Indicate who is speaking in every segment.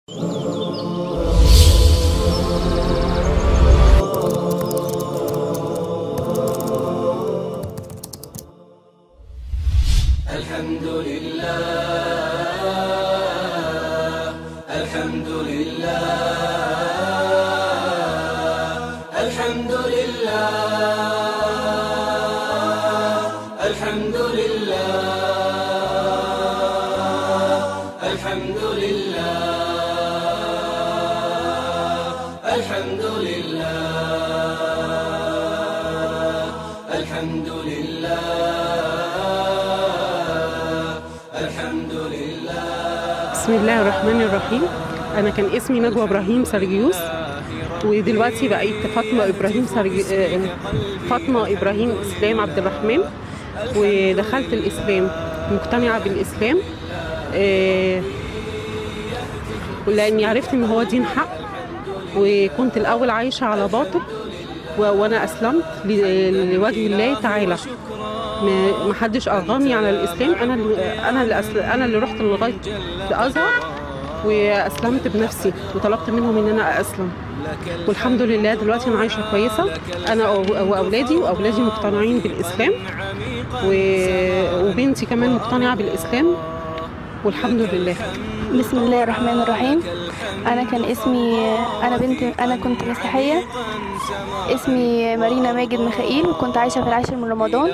Speaker 1: الحمد لله الحمد لله الحمد لله الحمد لله الحمد لله الحمد لله الحمد لله الحمد لله
Speaker 2: بسم الله الرحمن الرحيم انا كان اسمي نجوى ابراهيم سرجيوس ودلوقتي بقيت فاطمه ابراهيم سرجي... آه، فاطمه ابراهيم اسلام عبد الرحمن ودخلت الاسلام مقتنعه بالاسلام آه، لاني عرفت ان هو دين حق وكنت الاول عايشه على باطل و- وانا اسلمت ل- لوجه الله تعالى ما ما حدش ارغمني على الاسلام انا اللي انا اللي أسل... انا اللي رحت لغايه الازهر واسلمت بنفسي وطلبت منهم ان انا اسلم والحمد لله دلوقتي انا عايشه كويسه انا وأ- واولادي واولادي مقتنعين بالاسلام و... وبنتي كمان مقتنعه بالاسلام والحمد لله
Speaker 3: بسم الله الرحمن الرحيم انا كان اسمي انا بنت انا كنت مسيحيه اسمي مارينا ماجد ميخائيل وكنت عايشه في العاشر من رمضان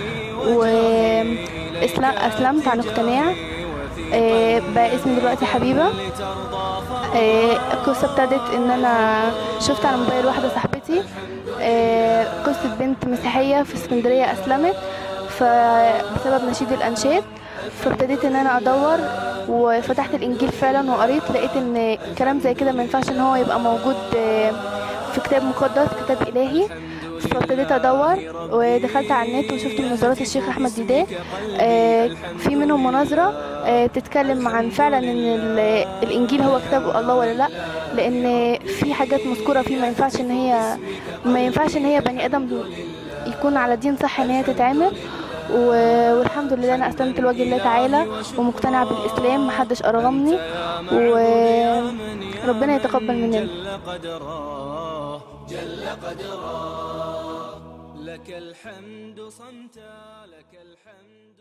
Speaker 3: واسلمت عن اقتناع آه، بقى اسمي دلوقتي حبيبه آه، القصه ابتدت ان انا شفت على موبايل واحده صاحبتي آه، قصه بنت مسيحيه في اسكندريه اسلمت فبسبب نشيد الانشاد فابتديت ان انا ادور وفتحت الانجيل فعلا وقريت لقيت ان كلام زي كده ما ينفعش ان هو يبقى موجود آه، في كتاب مقدس كتاب الهي فابتديت ادور ودخلت على النت وشفت مناظرات الشيخ احمد ديداه آه، في منهم مناظره آه، بتتكلم عن فعلا ان ال- الانجيل هو كتاب الله ولا لا لان في حاجات مذكوره فيه ما ينفعش ان هي ما ينفعش ان هي بني ادم يكون على دين صح ان هي تتعمل و- والحمد لله انا اسلمت لوجه الله تعالى ومقتنعه بالاسلام محدش ارغمني وربنا يتقبل مننا
Speaker 1: جل قدره جل قدره لك الحمد صمتا لك الحمد